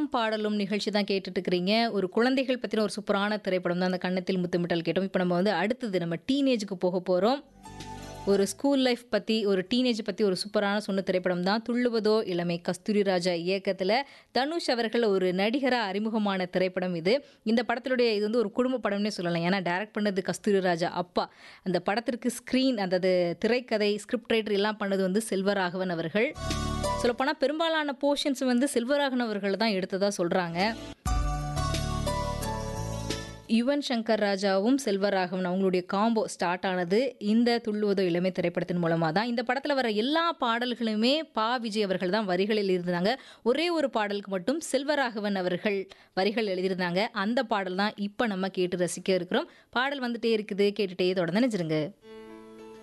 படமும் பாடலும் நிகழ்ச்சி தான் கேட்டுட்டு இருக்கிறீங்க ஒரு குழந்தைகள் பற்றின ஒரு சூப்பரான திரைப்படம் தான் அந்த கன்னத்தில் முத்தமிட்டல் கேட்டோம் இப்போ நம்ம வந்து அடுத்தது நம்ம டீனேஜுக்கு போக போகிறோம் ஒரு ஸ்கூல் லைஃப் பற்றி ஒரு டீனேஜ் பற்றி ஒரு சூப்பரான சொன்ன திரைப்படம் தான் துள்ளுவதோ இளமை கஸ்தூரி ராஜா இயக்கத்தில் தனுஷ் அவர்கள் ஒரு நடிகராக அறிமுகமான திரைப்படம் இது இந்த படத்தினுடைய இது வந்து ஒரு குடும்ப படம்னே சொல்லலாம் ஏன்னா டைரக்ட் பண்ணது கஸ்தூரி ராஜா அப்பா அந்த படத்திற்கு ஸ்க்ரீன் அந்த திரைக்கதை ஸ்கிரிப்ட் ரைட்டர் எல்லாம் பண்ணது வந்து செல்வராகவன் அவர்கள் சொல்லப்போனால் பெரும்பாலான போர்ஷன்ஸ் வந்து செல்வராகவன் அவர்கள் தான் எடுத்ததாக சொல்கிறாங்க யுவன் சங்கர் ராஜாவும் செல்வராகவன் அவங்களுடைய காம்போ ஸ்டார்ட் ஆனது இந்த துள்ளுவதோ இளமை திரைப்படத்தின் மூலமாக தான் இந்த படத்தில் வர எல்லா பாடல்களுமே பா விஜய் அவர்கள் தான் வரிகளில் இருந்தாங்க ஒரே ஒரு பாடலுக்கு மட்டும் செல்வராகவன் அவர்கள் வரிகள் எழுதியிருந்தாங்க அந்த பாடல் தான் இப்போ நம்ம கேட்டு ரசிக்க இருக்கிறோம் பாடல் வந்துட்டே இருக்குது கேட்டுட்டே தொடர்ந்து நினைச்சிருங்க